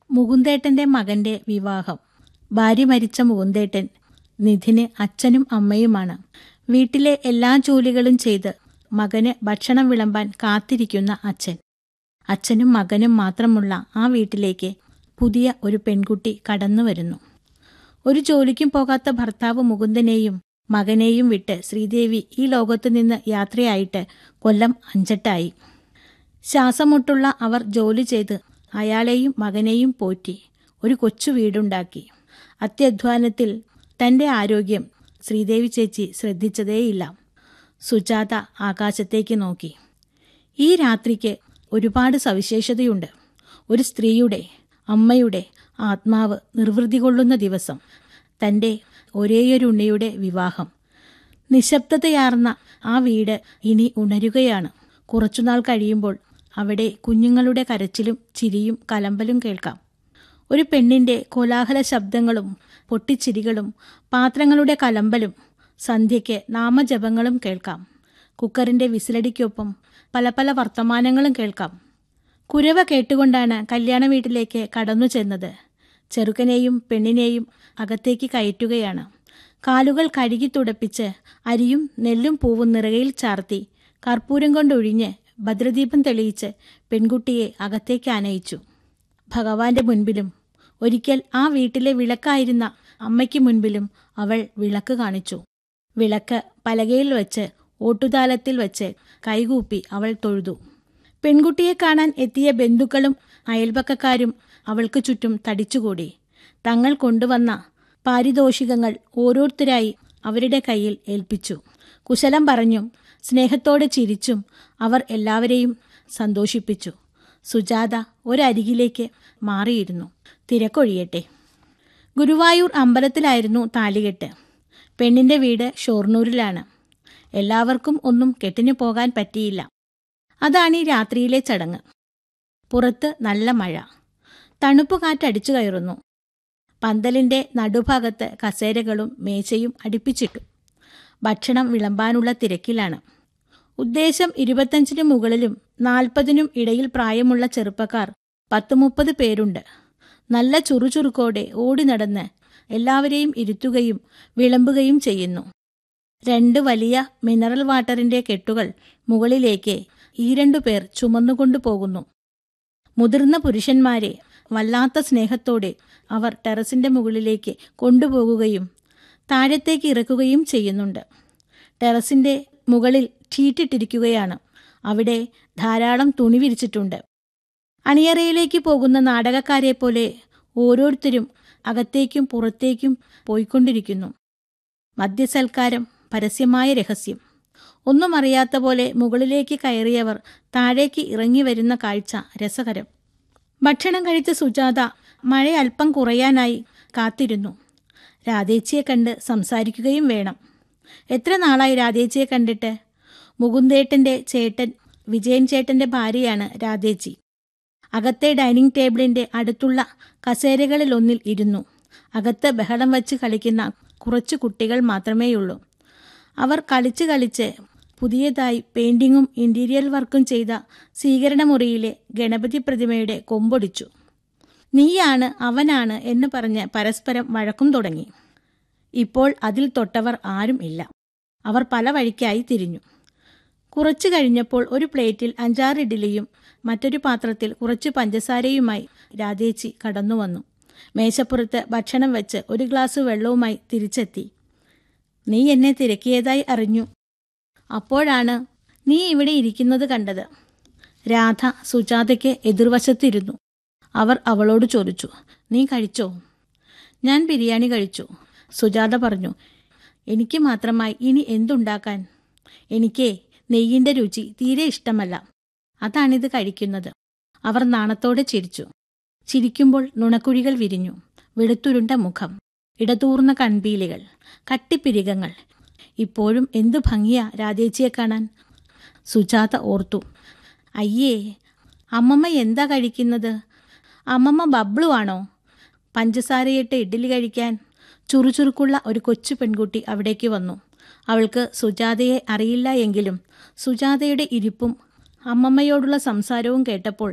മുകുന്ദേട്ടന്റെ മകന്റെ വിവാഹം ഭാര്യ മരിച്ച മുകുന്ദേട്ടൻ നിധിന് അച്ഛനും അമ്മയുമാണ് വീട്ടിലെ എല്ലാ ജോലികളും ചെയ്ത് മകന് ഭക്ഷണം വിളമ്പാൻ കാത്തിരിക്കുന്ന അച്ഛൻ അച്ഛനും മകനും മാത്രമുള്ള ആ വീട്ടിലേക്ക് പുതിയ ഒരു പെൺകുട്ടി കടന്നു വരുന്നു ഒരു ജോലിക്കും പോകാത്ത ഭർത്താവ് മുകുന്ദനെയും മകനെയും വിട്ട് ശ്രീദേവി ഈ ലോകത്തു നിന്ന് യാത്രയായിട്ട് കൊല്ലം അഞ്ചെട്ടായി ശ്വാസമുട്ടുള്ള അവർ ജോലി ചെയ്ത് അയാളെയും മകനെയും പോറ്റി ഒരു കൊച്ചു വീടുണ്ടാക്കി അത്യധ്വാനത്തിൽ തന്റെ ആരോഗ്യം ശ്രീദേവി ചേച്ചി ശ്രദ്ധിച്ചതേയില്ല സുജാത ആകാശത്തേക്ക് നോക്കി ഈ രാത്രിക്ക് ഒരുപാട് സവിശേഷതയുണ്ട് ഒരു സ്ത്രീയുടെ അമ്മയുടെ ആത്മാവ് നിർവൃതി കൊള്ളുന്ന ദിവസം തൻ്റെ ഒരേയൊരു ഉണ്ണിയുടെ വിവാഹം നിശബ്ദതയാർന്ന ആ വീട് ഇനി ഉണരുകയാണ് കുറച്ചുനാൾ കഴിയുമ്പോൾ അവിടെ കുഞ്ഞുങ്ങളുടെ കരച്ചിലും ചിരിയും കലമ്പലും കേൾക്കാം ഒരു പെണ്ണിന്റെ കോലാഹല ശബ്ദങ്ങളും പൊട്ടിച്ചിരികളും പാത്രങ്ങളുടെ കലമ്പലും സന്ധ്യയ്ക്ക് നാമജപങ്ങളും കേൾക്കാം കുക്കറിന്റെ വിസിലടിക്കൊപ്പം പല പല വർത്തമാനങ്ങളും കേൾക്കാം കുരവ കേട്ടുകൊണ്ടാണ് കല്യാണ വീട്ടിലേക്ക് കടന്നു ചെന്നത് ചെറുക്കനെയും പെണ്ണിനെയും അകത്തേക്ക് കയറ്റുകയാണ് കാലുകൾ കഴുകി തുടപ്പിച്ച് അരിയും നെല്ലും പൂവും നിറകയിൽ ചാർത്തി കർപ്പൂരം കൊണ്ടൊഴിഞ്ഞ് ഭദ്രദീപം തെളിയിച്ച് പെൺകുട്ടിയെ അകത്തേക്ക് ആനയിച്ചു ഭഗവാന്റെ മുൻപിലും ഒരിക്കൽ ആ വീട്ടിലെ വിളക്കായിരുന്ന അമ്മയ്ക്ക് മുൻപിലും അവൾ വിളക്ക് കാണിച്ചു വിളക്ക് പലകയിൽ വെച്ച് ഓട്ടുതാലത്തിൽ വെച്ച് കൈകൂപ്പി അവൾ തൊഴുതു പെൺകുട്ടിയെ കാണാൻ എത്തിയ ബന്ധുക്കളും അയൽപക്കക്കാരും അവൾക്ക് ചുറ്റും തടിച്ചുകൂടി തങ്ങൾ കൊണ്ടുവന്ന പാരിതോഷികങ്ങൾ ഓരോരുത്തരായി അവരുടെ കയ്യിൽ ഏൽപ്പിച്ചു കുശലം പറഞ്ഞും സ്നേഹത്തോടെ ചിരിച്ചും അവർ എല്ലാവരെയും സന്തോഷിപ്പിച്ചു സുജാത ഒരരികിലേക്ക് മാറിയിരുന്നു തിരക്കൊഴിയട്ടെ ഗുരുവായൂർ അമ്പലത്തിലായിരുന്നു താലികെട്ട് പെണ്ണിന്റെ വീട് ഷൊർണൂരിലാണ് എല്ലാവർക്കും ഒന്നും കെട്ടിനു പോകാൻ പറ്റിയില്ല അതാണ് ഈ രാത്രിയിലെ ചടങ്ങ് പുറത്ത് നല്ല മഴ തണുപ്പ് കാറ്റടിച്ചു കയറുന്നു പന്തലിന്റെ നടുഭാഗത്ത് കസേരകളും മേശയും അടുപ്പിച്ചിട്ടു ഭക്ഷണം വിളമ്പാനുള്ള തിരക്കിലാണ് ഉദ്ദേശം ഇരുപത്തഞ്ചിന് മുകളിലും നാൽപ്പതിനും ഇടയിൽ പ്രായമുള്ള ചെറുപ്പക്കാർ പത്ത് മുപ്പത് പേരുണ്ട് നല്ല ചുറുചുറുക്കോടെ ഓടി നടന്ന് എല്ലാവരെയും ഇരുത്തുകയും വിളമ്പുകയും ചെയ്യുന്നു രണ്ട് വലിയ മിനറൽ വാട്ടറിന്റെ കെട്ടുകൾ മുകളിലേക്ക് ഈ രണ്ടു പേർ ചുമന്നുകൊണ്ടു പോകുന്നു മുതിർന്ന പുരുഷന്മാരെ വല്ലാത്ത സ്നേഹത്തോടെ അവർ ടെറസിന്റെ മുകളിലേക്ക് കൊണ്ടുപോകുകയും താഴത്തേക്ക് ഇറക്കുകയും ചെയ്യുന്നുണ്ട് ടെറസിന്റെ മുകളിൽ ഷീറ്റിട്ടിരിക്കുകയാണ് അവിടെ ധാരാളം തുണി വിരിച്ചിട്ടുണ്ട് അണിയറയിലേക്ക് പോകുന്ന നാടകക്കാരെ പോലെ ഓരോരുത്തരും അകത്തേക്കും പുറത്തേക്കും പോയിക്കൊണ്ടിരിക്കുന്നു മദ്യസൽക്കാരം പരസ്യമായ രഹസ്യം ഒന്നും അറിയാത്ത പോലെ മുകളിലേക്ക് കയറിയവർ താഴേക്ക് ഇറങ്ങി വരുന്ന കാഴ്ച രസകരം ഭക്ഷണം കഴിച്ച സുജാത മഴ അല്പം കുറയാനായി കാത്തിരുന്നു രാധേച്ചിയെ കണ്ട് സംസാരിക്കുകയും വേണം എത്ര നാളായി രാധേച്ചിയെ കണ്ടിട്ട് മുകുന്ദേട്ടന്റെ ചേട്ടൻ വിജയൻ ചേട്ടന്റെ ഭാര്യയാണ് രാധേച്ചി അകത്തെ ഡൈനിങ് ടേബിളിന്റെ അടുത്തുള്ള കസേരകളിലൊന്നിൽ ഇരുന്നു അകത്ത് ബഹളം വച്ച് കളിക്കുന്ന കുറച്ചു കുട്ടികൾ മാത്രമേയുള്ളൂ അവർ കളിച്ച് കളിച്ച് പുതിയതായി പെയിന്റിങ്ങും ഇന്റീരിയർ വർക്കും ചെയ്ത സ്വീകരണമുറിയിലെ ഗണപതി പ്രതിമയുടെ കൊമ്പൊടിച്ചു നീയാണ് അവനാണ് എന്ന് പറഞ്ഞ് പരസ്പരം വഴക്കും തുടങ്ങി ഇപ്പോൾ അതിൽ തൊട്ടവർ ആരും ഇല്ല അവർ പല വഴിക്കായി തിരിഞ്ഞു കുറച്ചു കഴിഞ്ഞപ്പോൾ ഒരു പ്ലേറ്റിൽ അഞ്ചാറ് ഇഡ്ഡലിയും മറ്റൊരു പാത്രത്തിൽ കുറച്ച് പഞ്ചസാരയുമായി രാധേച്ചി കടന്നു വന്നു മേശപ്പുറത്ത് ഭക്ഷണം വെച്ച് ഒരു ഗ്ലാസ് വെള്ളവുമായി തിരിച്ചെത്തി നീ എന്നെ തിരക്കിയതായി അറിഞ്ഞു അപ്പോഴാണ് നീ ഇവിടെ ഇരിക്കുന്നത് കണ്ടത് രാധ സുജാതയ്ക്ക് എതിർവശത്തിരുന്നു അവർ അവളോട് ചോദിച്ചു നീ കഴിച്ചോ ഞാൻ ബിരിയാണി കഴിച്ചു സുജാത പറഞ്ഞു എനിക്ക് മാത്രമായി ഇനി എന്തുണ്ടാക്കാൻ എനിക്ക് നെയ്യിന്റെ രുചി തീരെ ഇഷ്ടമല്ല അതാണിത് കഴിക്കുന്നത് അവർ നാണത്തോടെ ചിരിച്ചു ചിരിക്കുമ്പോൾ നുണക്കുഴികൾ വിരിഞ്ഞു വെളുത്തുരുണ്ട മുഖം ഇടതൂർന്ന കൺപീലികൾ കട്ടിപ്പിരികങ്ങൾ ഇപ്പോഴും എന്തു ഭംഗിയാ രാധേച്ചിയെ കാണാൻ സുജാത ഓർത്തു അയ്യേ അമ്മമ്മ എന്താ കഴിക്കുന്നത് അമ്മമ്മ ബബ്ലു ആണോ പഞ്ചസാരയിട്ട് ഇഡ്ഡലി കഴിക്കാൻ ചുറുചുറുക്കുള്ള ഒരു കൊച്ചു പെൺകുട്ടി അവിടേക്ക് വന്നു അവൾക്ക് സുജാതയെ അറിയില്ല എങ്കിലും സുജാതയുടെ ഇരിപ്പും അമ്മമ്മയോടുള്ള സംസാരവും കേട്ടപ്പോൾ